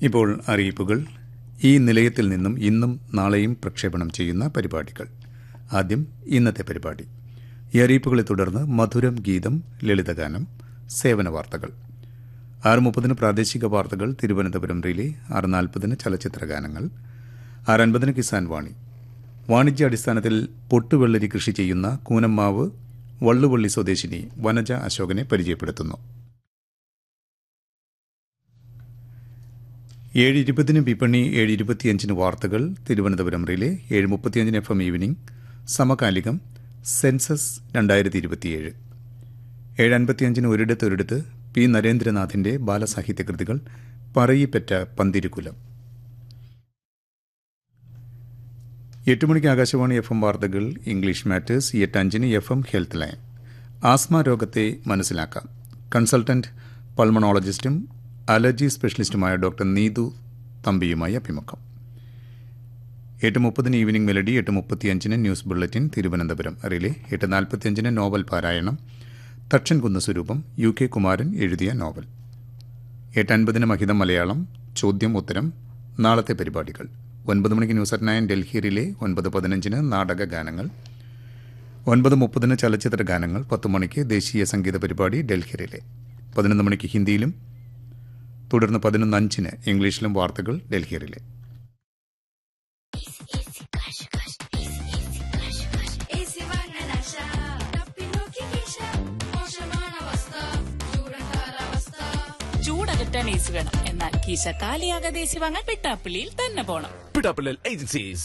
ഇപ്പോൾ അറിയിപ്പുകൾ ഈ നിലയത്തിൽ നിന്നും ഇന്നും നാളെയും പ്രക്ഷേപണം ചെയ്യുന്ന പരിപാടികൾ ആദ്യം ഇന്നത്തെ പരിപാടി ഈ അറിയിപ്പുകളെ തുടർന്ന് മധുരം ഗീതം ലളിതഗാനം സേവന വാർത്തകൾ ആറ് മുപ്പതിന് പ്രാദേശിക വാർത്തകൾ തിരുവനന്തപുരം റിലേ ആറ് നാൽപ്പതിന് ചലച്ചിത്ര ഗാനങ്ങൾ ആറ് അൻപതിന് കിസാൻ വാണി വാണിജ്യ അടിസ്ഥാനത്തിൽ പൊട്ടുവെള്ളരി കൃഷി ചെയ്യുന്ന കൂനമ്മാവ് വള്ളുവള്ളി സ്വദേശിനി വനജ അശോകനെ പരിചയപ്പെടുത്തുന്നു ഏഴ് ഇരുപതിന് വിപണി ഏഴ് ഇരുപത്തിയഞ്ചിന് വാർത്തകൾ തിരുവനന്തപുരം റിലേ ഏഴ് മുപ്പത്തിയഞ്ചിന് എഫ് എം ഈവനിംഗ് സമകാലികം സെൻസസ് രണ്ടായിരത്തി ഇരുപത്തിയേഴ് ഏഴ് അൻപത്തിയഞ്ചിന് ഒരിടത്തൊരിടത്ത് പി നരേന്ദ്രനാഥിന്റെ ബാലസാഹിത്യ കൃതികൾ പറയിപ്പറ്റ പന്തിരുകുലം എട്ട് മണിക്ക് ആകാശവാണി എഫ് എം വാർത്തകൾ ഇംഗ്ലീഷ് മാറ്റേഴ്സ് എട്ട് അഞ്ചിന് F M health line asthma രോഗത്തെ മനസ്സിലാക്കാം കൺസൾട്ടന്റ് പൾമണോളജിസ്റ്റും അലർജി സ്പെഷ്യലിസ്റ്റുമായ ഡോക്ടർ നീതു തമ്പിയുമായി അഭിമുഖം എട്ട് മുപ്പതിന് ഈവനിംഗ് മെലഡി എട്ട് മുപ്പത്തിയഞ്ചിന് ന്യൂസ് ബുള്ളറ്റിൻ തിരുവനന്തപുരം റിലേ എട്ട് നാൽപ്പത്തിയഞ്ചിന് നോവൽ പാരായണം തക്ഷൻ കുന്ന സ്വരൂപം യു കെ കുമാരൻ എഴുതിയ നോവൽ എട്ട് അൻപതിന് മഹിതം മലയാളം ചോദ്യം ഉത്തരം നാളത്തെ പരിപാടികൾ ഒൻപത് മണിക്ക് news at nine Delhi relay ഒൻപത് പതിനഞ്ചിന് നാടക ഗാനങ്ങൾ ഒൻപത് മുപ്പതിന് ചലച്ചിത്ര ഗാനങ്ങൾ പത്ത് മണിക്ക് ദേശീയ സംഗീത പരിപാടി ഡൽഹി റിലേ പതിനൊന്ന് മണിക്ക് ഹിന്ദിയിലും തുടർന്ന് പതിനൊന്ന് അഞ്ചിന് ഇംഗ്ലീഷിലും വാർത്തകൾ ഡൽഹി റിലേ Easy വാങ്ങാനാശ തപ്പി നോക്കി കീശ മോശമാണ് അവസ്ഥ ചൂടക്കാലാവസ്ഥ ചൂടകറ്റാൻ ഏസി വേണം എന്നാൽ കീശ കാലിയാകാതെ ഏസി വാങ്ങാൻ പിട്ടാപ്പിള്ളിയിൽ തന്നെ പോണം Pitapilil Agencies.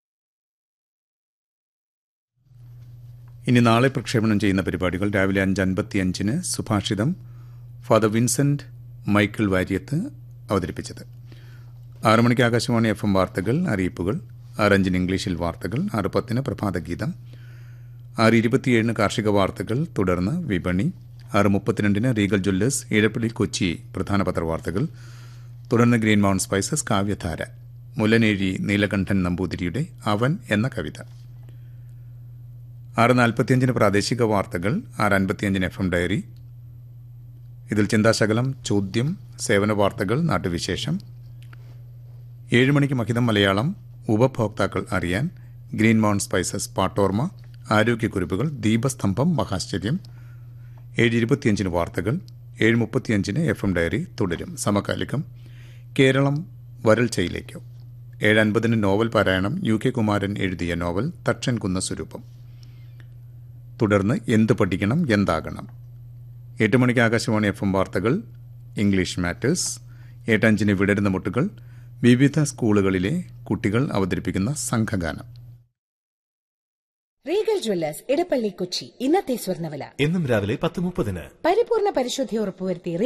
ഇനി നാളെ പ്രക്ഷേപണം ചെയ്യുന്ന പരിപാടികൾ രാവിലെ അഞ്ച് അൻപത്തിയഞ്ചിന് സുഭാഷിതം ഫാദർ വിൻസെന്റ് മൈക്കിൾ വാര്യത്ത് അവതരിപ്പിച്ചത് ആറു മണിക്ക് ആകാശവാണി എഫ് എം വാർത്തകൾ അറിയിപ്പുകൾ ആറഞ്ചിന് ഇംഗ്ലീഷിൽ വാർത്തകൾ ആറ് പത്തിന് പ്രഭാതഗീതം ആറ് ഇരുപത്തിയേഴിന് കാർഷിക വാർത്തകൾ തുടർന്ന് വിപണി ആറ് മുപ്പത്തിരണ്ടിന് റീഗൽ ജ്വല്ലേഴ്സ് ഇഴപ്പള്ളി കൊച്ചി പ്രധാന പത്രവാർത്തകൾ തുടർന്ന് ഗ്രീൻ മൗണ്ട് സ്പൈസസ് കാവ്യധാര മുല്ലനേഴി നീലകണ്ഠൻ നമ്പൂതിരിയുടെ അവൻ എന്ന കവിത ആറ് നാൽപ്പത്തിയഞ്ചിന് പ്രാദേശിക വാർത്തകൾ ആറ് അൻപത്തിയഞ്ചിന് എഫ് എം ഡയറി ഇതിൽ ചിന്താശകലം ചോദ്യം സേവന വാർത്തകൾ നാട്ടുവിശേഷം ഏഴ് മണിക്ക് മഹിതം മലയാളം ഉപഭോക്താക്കൾ അറിയാൻ ഗ്രീൻ മൗണ്ട് സ്പൈസസ് പാട്ടോർമ ആരോഗ്യക്കുറിപ്പുകൾ ദീപസ്തംഭം മഹാശ്ചര്യം ഏഴ് ഇരുപത്തിയഞ്ചിന് വാർത്തകൾ ഏഴ് മുപ്പത്തിയഞ്ചിന് എഫ് എം ഡയറി തുടരും സമകാലികം കേരളം വരൾച്ചയിലേക്കോ ഏഴ് അൻപതിന് നോവൽ പാരായണം യു കെ കുമാരൻ എഴുതിയ നോവൽ തക്ഷൻ കുന്ന സ്വരൂപം തുടർന്ന് എന്ത് പഠിക്കണം എന്താകണം എട്ട് മണിക്ക് ആകാശവാണി എഫ് എം വാർത്തകൾ ഇംഗ്ലീഷ് മാറ്റേഴ്സ് എട്ടഞ്ചിന് വിടരുന്ന മുട്ടുകൾ വിവിധ സ്കൂളുകളിലെ കുട്ടികൾ അവതരിപ്പിക്കുന്ന സംഘഗാനം റീഗൽ ജ്വല്ലേഴ്സ് ഇടപ്പള്ളി കൊച്ചി ഇന്നത്തെ സ്വർണ്ണവില എന്നും രാവിലെ പത്ത് മുപ്പതിന് പരിപൂർണ പരിശുദ്ധി ഉറപ്പുവരുത്തി